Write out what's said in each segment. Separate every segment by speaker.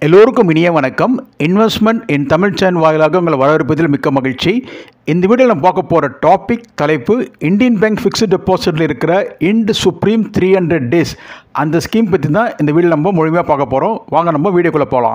Speaker 1: எல்லோருக்கும் இனிய வணக்கம் இன்வெஸ்ட்மெண்ட் இன் தமிழ் சேனல் வாயிலாக உங்களை வரவேற்பதில் மிக்க மகிழ்ச்சி இந்த வீடியோவில் நம்ம பார்க்க போகிற டாபிக் தலைப்பு இந்தியன் பேங்க் ஃபிக்ஸ்டு டெபாசிட்டில் இருக்கிற Ind supreme three hundred days அந்த ஸ்கீம் பற்றி தான் இந்த வீடியோ நம்ம முழுமையாக பார்க்க போகிறோம் வாங்க நம்ம வீடியோக்குள்ளே போகலாம்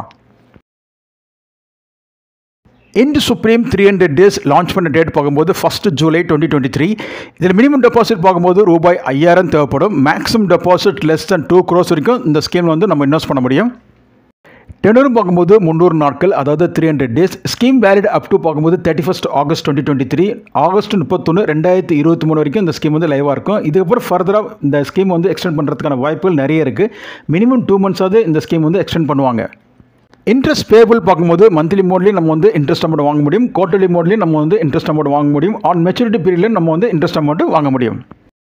Speaker 1: Ind supreme three hundred days launch பண்ண டேட் பார்க்கும்போது first July twenty twenty three இதில் மினிமம் டெபாசிட் பார்க்கும்போது ரூபாய் ஐயாயிரம் தேவைப்படும் maximum deposit less than two crore வரைக்கும் இந்த ஸ்கீமில் வந்து நம்ம இன்வெஸ்ட் பண்ண முடியும் டெனரும் பார்க்கும்போது முந்நூறு நாட்கள் அதாவது three hundred days scheme valid up to பார்க்கும்போது thirty first August twenty twenty three August முப்பத்தொன்று ரெண்டாயிரத்தி இருபத்தி மூணு வரைக்கும் இந்த ஸ்கீம் வந்து லைவாக இருக்கும் இதுக்கப்புறம் ஃபர்தராக இந்த ஸ்கீம் வந்து எக்ஸ்டெண்ட் பண்ணுறதுக்கான வாய்ப்புகள் நிறைய இருக்குது மினிமம் டூ மந்த்ஸாவது இந்த ஸ்கீம் வந்து எக்ஸ்டெண்ட் பண்ணுவாங்க இன்ட்ரெஸ்ட் பேபிள் பார்க்கும்போது மந்த்லி மோட்லேயும் நம்ம வந்து இன்ட்ரெஸ்ட் அமௌண்ட் வாங்க முடியும் குவார்டர்லி மோட்லேயும் நம்ம வந்து இன்ட்ரெஸ்ட் அமௌண்ட் வாங்க முடியும் ஆன் மெச்சூரிட்டி பீரியட்லையும் நம்ம வந்து இன்ட்ரெஸ்ட் அமௌண்ட் வாங்க முடியும்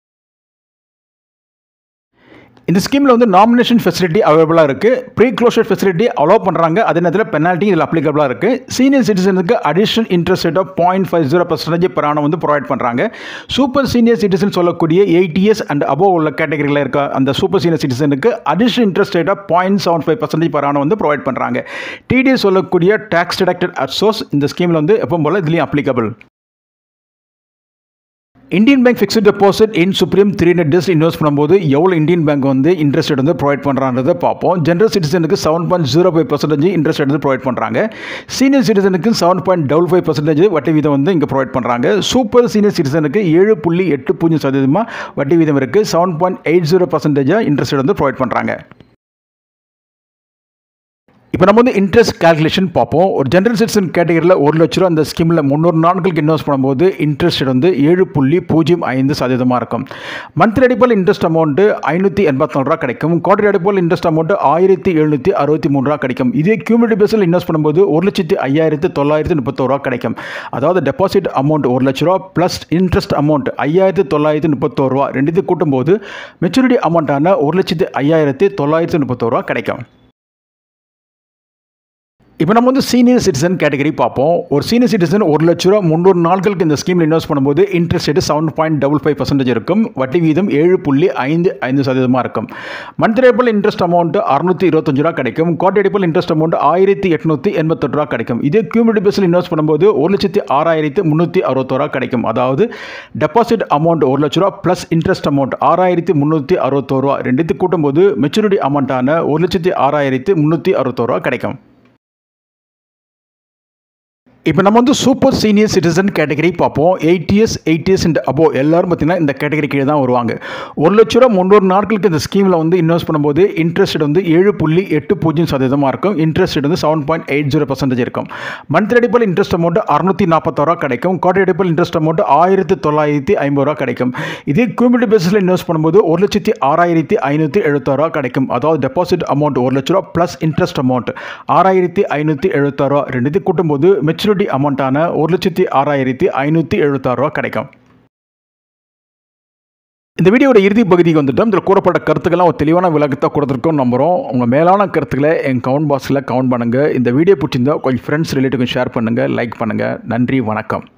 Speaker 1: இந்த ஸ்கீமில் வந்து நாமினேஷன் ஃபெசிலிட்டி அவைலபிளாக இருக்குது ப்ரீ க்ளோஷர் ஃபெசிலிட்டி அலோவ் பண்ணுறாங்க அதே நேரத்தில் பெனால்ட்டி இதில் அப்ளிகபிளாக இருக்குது சீனியர் சிட்டிசனுக்கு additional interest rate of point five zero percentage per annum வந்து ப்ரொவைட் பண்ணுறாங்க சூப்பர் சீனியர் சிட்டிசன் சொல்லக்கூடிய எயிட் இயர்ஸ் அண்ட் அபோவ் உள்ள கேட்டகரியில் இருக்க அந்த சூப்பர் சீனியர் சிட்டிசனுக்கு additional interest rate of point seven five percentage per annum வந்து ப்ரொவைட் பண்ணுறாங்க டிடிஎஸ் சொல்லக்கூடிய டேக்ஸ் டிடக்டட் அட் சோர்ஸ் இந்த ஸ்கீமில் வந்து எப்பவும் போல் இதுலேயும் applicable Indian Bank fixed deposit Ind supreme three hundred days invest பண்ணும்போது எவ்வளோ இந்தியன் பேங்க் வந்து இன்ட்ரெஸ்ட் வந்து ப்ரொவைட் பண்ணுறான்றதை பார்ப்போம் ஜென்ரல் சிட்டிசனுக்கு seven point zero five percentage interest வந்து ப்ரொவைட் பண்ணுறாங்க சீனியர் சிட்டிசனுக்கு seven point double five percentage வட்டி வீதம் வந்து இங்கே ப்ரொவைட் பண்ணுறாங்க சூப்பர் சீனியர் சிட்டிசனுக்கு ஏழு புள்ளி எட்டு பூஜ்ஜியம் சதவீதமாக வட்டி வீதம் இருக்குது செவன் பாயிண்ட் எயிட் ஜீரோ பர்சன்டேஜாக இன்ட்ரெஸ்ட் வந்து ப்ரொவைட் பண்ணுறாங்க இப்போ நம்ம வந்து இன்ட்ரெஸ்ட் கால்குலேஷன் பார்ப்போம் ஒரு ஜென்ரல் சிட்டிசன் கேட்டகரியில் ஒரு லட்ச ரூபா அந்த ஸ்கீமில் முந்நூறு நாட்களுக்கு இன்வெஸ்ட் பண்ணும்போது இன்ட்ரெஸ்ட் வந்து ஏழு புள்ளி பூஜ்ஜியம் ஐந்து சதவீதமாக இருக்கும் மந்த்லி அடிப்படையில் இன்ட்ரெஸ்ட் அமௌண்ட்டு ஐநூற்றி எண்பத்தி நாலு ரூபா கிடைக்கும் குவார்டர் அடிப்படையில் இன்ட்ரெஸ்ட் அமௌண்ட்டு ஆயிரத்தி எழுநூற்றி அறுபத்தி மூணு ரூபா கிடைக்கும் இதே கியூமிட்டி பேஸில் இன்வெஸ்ட் பண்ணும்போது ஒரு லட்சத்தி ஐயாயிரத்து தொள்ளாயிரத்தி முப்பத்தோரு ரூபா கிடைக்கும் அதாவது டெபாசிட் அமௌண்ட் ஒரு லட்ச ரூபா ப்ளஸ் இன்ட்ரெஸ்ட் அமௌண்ட் ஐயாயிரத்தி தொள்ளாயிரத்தி முப்பத்தோரு ரூபா ரெண்டுத்தையும் கூட்டும்போது மெச்சூரிட்டி அமௌண்ட்டான ஒரு லட்சத்தி ஐயாயிரத்தி தொள்ளாயிரத்தி முப்பத்தோரு ரூபா கிடைக்கும் இப்போ நம்ம வந்து சீனியர் சிட்டிசன் கேட்டகரி பார்ப்போம் ஒரு சீனியர் சிட்டிசன் ஒரு லட்ச ரூபா முந்நூறு நாட்களுக்கு இந்த ஸ்கீமில் இன்வெஸ்ட் பண்ணும்போது interest rate seven point double five percentage இருக்கும் வட்டி வீதம் ஏழு புள்ளி ஐந்து ஐந்து சதவீதமாக இருக்கும் மந்த்லி ஏபிள் இன்ட்ரெஸ்ட் அமௌண்ட் அறுநூற்றி இருபத்தஞ்சு ரூபா கிடைக்கும் குவார்டர் ஏபிள் இன்ட்ரெஸ்ட் அமௌண்ட் ஆயிரத்தி எட்நூற்றி எண்பத்தெட்டு ரூபா கிடைக்கும் இதே கியூமிட்டி பேஸில் இன்வெஸ்ட் பண்ணும்போது ஒரு லட்சத்தி ஆறாயிரத்தி முந்நூற்றி அறுபத்தோரூவா கிடைக்கும் அதாவது டெபாசிட் அமௌண்ட் ஒரு லட்ச ரூபா ப்ளஸ் இன்ட்ரெஸ்ட் அமௌண்ட் ஆறாயிரத்தி முந்நூற்றி அறுபத்தோரு ரூபா ரெண்டுத்து கூட்டும்போது மெச்சூரிட்டி அமௌண்ட்டான ஒரு லட்சத்தி ஆறாயிரத்தி முந்நூற்றி அறுபத்தோரூவா கிடைக்கும் இப்போ நம்ம வந்து சூப்பர் சீனியர் சிட்டிசன் கேட்டகரி பார்ப்போம் eight years eight years and above எல்லாரும் பார்த்தீங்கன்னா இந்த கேட்டகரி கீழே தான் வருவாங்க ஒரு லட்ச ரூபா முந்நூறு நாட்களுக்கு இந்த ஸ்கீமில் வந்து இன்வெஸ்ட் பண்ணும்போது இன்ட்ரெஸ்ட் வந்து ஏழு புள்ளி எட்டு பூஜ்ஜியம் சதவீதமாக இருக்கும் இன்ட்ரெஸ்ட் வந்து seven point eight zero percentage இருக்கும் மந்த்லி அடிப்பில் இன்ட்ரெஸ்ட் அமௌண்ட் அறுநூற்றி நாற்பத்தாறு கிடைக்கும் குவார்டர் அடிப்பில் இன்ட்ரெஸ்ட் அமௌண்ட் ஆயிரத்தி தொள்ளாயிரத்தி ஐம்பது ரூபா கிடைக்கும் இதே கியூமிட்டி பேஸில் இன்வெஸ்ட் பண்ணும்போது ஒரு லட்சத்தி ஆறாயிரத்தி ஐநூற்றி எழுபத்தாறு ரூபா கிடைக்கும் அதாவது டெபாசிட் அமௌண்ட் ஒரு லட்ச ரூபா ப்ளஸ் இன்ட்ரெஸ்ட் அமௌண்ட் ஆறாயிரத்தி ஐநூற்றி எழுபத்தாறு ரூபா ரெண்டுத்தையும் கூட்டும்போது மெச்சூரிட்டி அமௌண்ட்டான ஒரு லட்சத்தி ஆறாயிரத்தி ஐநூற்றி எழுபத்தாறு ரூபா கிடைக்கும் இந்த வீடியோட இறுதி பகுதிக்கு வந்துட்டோம் இதில் கூறப்பட்ட கருத்துக்கெல்லாம் ஒரு தெளிவான விளக்கத்தை கொடுத்துருக்கோம் நம்புகிறோம் உங்கள் மேலான கருத்துக்களை என் கவுண்ட் பாக்ஸில் கவுண்ட் பண்ணுங்கள் இந்த வீடியோ பிடிச்சிருந்தா கொஞ்சம் ஃப்ரெண்ட்ஸ் ரிலேட்டிவ்க்கு ஷேர் பண்ணுங்கள் லைக் பண்ணுங்கள் நன்றி வணக்கம்